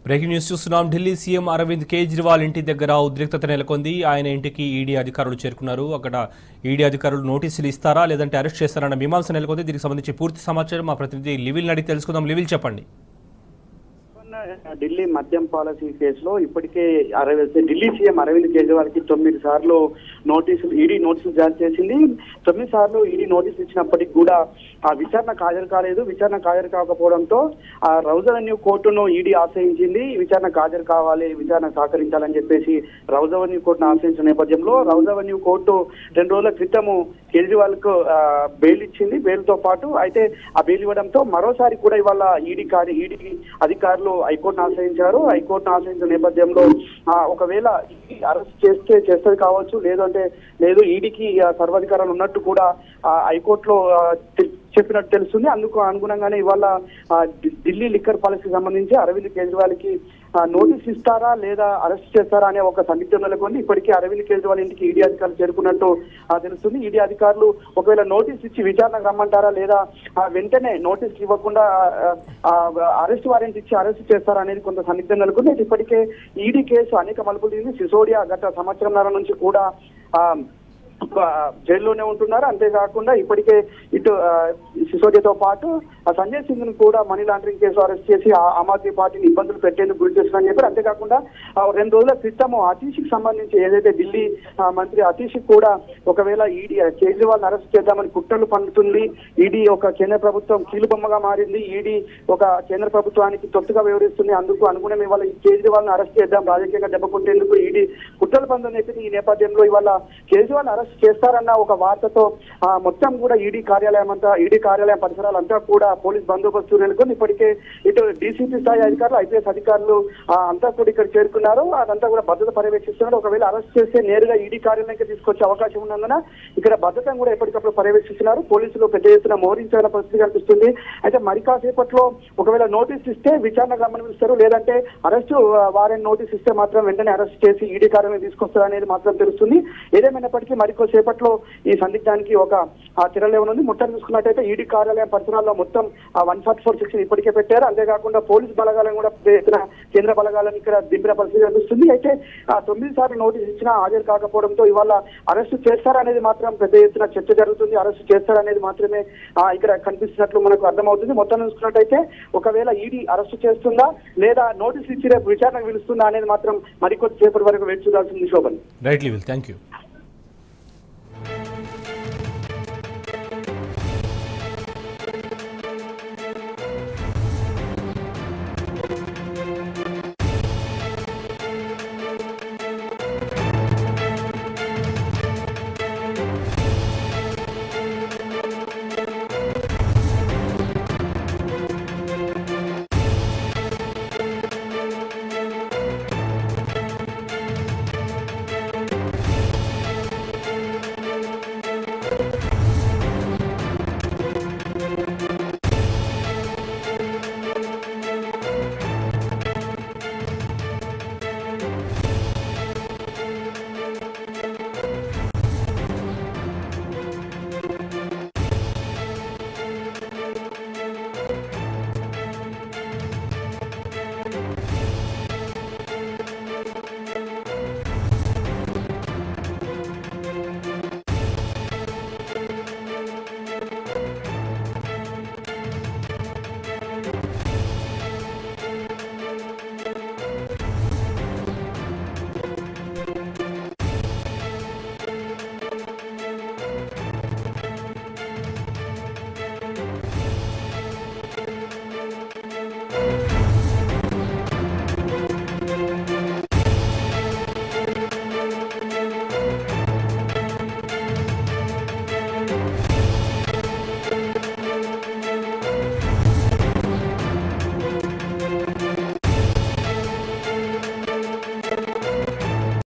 breaking news చూస్తున్నాం Delhi CM Arvind Kejriwal ఇంటి దగ్గర ఉద్రిక్తత నెలకొంది ఆయన ఇంటికి ఈడీ అధికారులు చేరుకున్నారు అక్కడ ఈడీ అధికారులు నోటీసులు ఇస్తారా లేదంటే అరెస్ట్ చేస్తారన్న మీమాంస నెలకొంది దీనికి సంబంధించి పూర్తి సమాచారం మా ప్రతినిధి లివిల్ అడిగి తెలుసుకుందాం లివిల్ చెప్పండి ఢిల్లీ మద్యం పాలసీ కేసులో ఇప్పటికే అరవింద్ ఢిల్లీ సీఎం అరవింద్ కేజ్రీవాల్ కి తొమ్మిది సార్లు నోటీసులు ఈడీ నోటీసులు జారీ చేసింది తొమ్మిది సార్లు ఈడీ నోటీసులు ఇచ్చినప్పటికీ కూడా ఆ విచారణకు హాజరు కాలేదు విచారణకు హాజరు కాకపోవడంతో ఆ రౌజవెన్యూ కోర్టును ఈడీ ఆశ్రయించింది విచారణకు హాజరు కావాలి విచారణ సహకరించాలని చెప్పేసి రౌజవెన్యూ కోర్టును ఆశ్రయించిన నేపథ్యంలో రౌజవెన్యూ కోర్టు రెండు రోజుల క్రితము కేజ్రీవాల్ కు బెయిల్ ఇచ్చింది బెయిల్ తో పాటు అయితే ఆ బెయిల్ ఇవ్వడంతో మరోసారి కూడా ఇవాళ ఈడీ కార్య ఈడీ అధికారులు హైకోర్టును ఆశ్రయించారు హైకోర్టును ఆశ్రయించిన నేపథ్యంలో ఆ, ఒకవేళ ఈడీ అరెస్ట్ చేస్తే చేస్తుంది కావచ్చు లేదంటే లేదు ఈడీకి ఆ, సర్వాధికారాలు ఉన్నట్టు కూడా ఆ, హైకోర్టులో ఆ, తె- చెప్పినట్టు తెలుస్తుంది అందుకు అనుగుణంగానే ఇవాళ ఆ, ఢి- ఢిల్లీ లిక్కర్ పాలసీకి సంబంధించి అరవింద్ కేజ్రీవాల్ కి ఆ, నోటీస్ ఇస్తారా లేదా అరెస్ట్ చేస్తారా అనే ఒక సందిగ్ధం నెలకొంది ఇప్పటికే అరవింద్ కేజ్రీవాల్ ఇంటికి ఈడీ అధికారులు చేరుకున్నట్టు ఆ, తెలుస్తుంది ఈడీ అధికారులు ఒకవేళ నోటీస్ ఇచ్చి విచారణకు రమ్మంటారా లేదా ఆ, వెంటనే నోటీస్ ఇవ్వకుండా అరెస్ట్ వారెంట్ ఇచ్చి అరెస్ట్ చేస్తారా అనేది కొంత సందిగ్ధం నెలకొంది అయితే ఇప్పటికే ఈడీ కేసు అనేక మలుపులు తిరిగింది సిసోడియా గత సంవత్సరంన్నర నుంచి కూడా ఆ, ఆ, జైల్లోనే ఉంటున్నారు అంతేకాకుండా ఇప్పటికే ఇటు ఆ, సిసోడియాతో పాటు ఆ సంజయ్ సింగ్ ను కూడా మనీ లాండరింగ్ కేసు అరెస్ట్ చేసి ఆ ఆమ్ ఆద్మీ పార్టీని ఇబ్బందులు పెట్టేందుకు గురి చేస్తున్నారని చెప్పారు అంతేకాకుండా ఆ, రెండు రోజుల క్రితం అతీష్ కి సంబంధించి ఏదైతే ఢిల్లీ ఆ, మంత్రి అతీష్ కూడా ఒకవేళ ఈడీ కేజ్రీవాల్ అరెస్ట్ చేద్దామని కుట్రలు పండుతుంది ఈడీ ఒక కేంద్ర ప్రభుత్వం కీలుబొమ్మగా మారింది ఈడీ ఒక కేంద్ర ప్రభుత్వానికి తొత్తుగా వ్యవహరిస్తుంది అందుకు అనుగుణం ఇవాళ ఈ కేజ్రీవాల్ ను అరెస్ట్ చేద్దాం రాజకీయంగా దెబ్బ కొట్టేందుకు ఈడీ కుట్రలు పందని చెప్పి ఈ నేపథ్యంలో ఇవాళ కేజ్రీవాల్ అరెస్ట్ చేస్తారన్న ఒక వార్తతో ఆ, మొత్తం కూడా ఈడీ కార్యాలయం అంతా ఈడీ కార్యాలయం పరిసరాలు అంతా కూడా పోలీస్ బందోబస్తు నెలకొని ఇప్పటికే ఇటు డీసీపీ స్థాయి అధికారులు ఐపీఎస్ అధికారులు ఆ, అంతా కూడా ఇక్కడ చేరుకున్నారు అదంతా కూడా భద్రత పర్యవేక్షిస్తున్నారు ఒకవేళ అరెస్ట్ చేస్తే నేరుగా ఈడీ కార్యాలయానికి తీసుకొచ్చే అవకాశం ఉన్నందున ఇక్కడ భద్రతను కూడా ఎప్పటికప్పుడు పర్యవేక్షిస్తున్నారు పోలీసులు పెద్ద ఎత్తున మోహరించాల పరిస్థితి కనిపిస్తుంది అయితే మరి కాసేపట్లో ఒకవేళ నోటీస్ ఇస్తే విచారణ గమనిస్తారు లేదంటే అరెస్ట్ వారెంట్ నోటీస్ ఇస్తే మాత్రం వెంటనే అరెస్ట్ చేసి ఈడీ కార్యాలయం తీసుకొస్తారు అనేది మాత్రం తెలుస్తుంది ఏదేమైనప్పటికీ మరికొద్ది సేపట్లో ఈ సందిగ్ధానికి ఒక ఆ తిరలేవనుంది మొత్తం చూసుకున్నట్టయితే ఈడీ కార్యాలయం పరిసరాల్లో మొత్తం ఆ వన్ ఫార్టీ ఫోర్ సెక్షన్ ఇప్పటికే పెట్టారు అంతేకాకుండా పోలీస్ బలగాలను కూడా పెద్ద ఎత్తున కేంద్ర బలగాలను ఇక్కడ దింపిన పరిస్థితి కనిపిస్తుంది అయితే ఆ తొమ్మిది సార్లు నోటీస్ ఇచ్చినా హాజరు కాకపోవడంతో ఇవాళ అరెస్ట్ చేస్తారనేది మాత్రం పెద్ద ఎత్తున చర్చ జరుగుతుంది అరెస్ట్ చేస్తారనేది మాత్రమే ఆ, ఇక్కడ కనిపిస్తున్నట్లు మనకు అర్థమవుతుంది మొత్తం చూసుకున్నట్టయితే ఒకవేళ ఈడీ అరెస్ట్ చేస్తుందా లేదా నోటీస్ ఇచ్చి రేపు విచారణకు పిలుస్తుందా అనేది మాత్రం మరికొద్ది సేపటి వరకు వేచి చూడాల్సింది శోభన్ రైట్ లివిల్ థ్యాంక్ యూ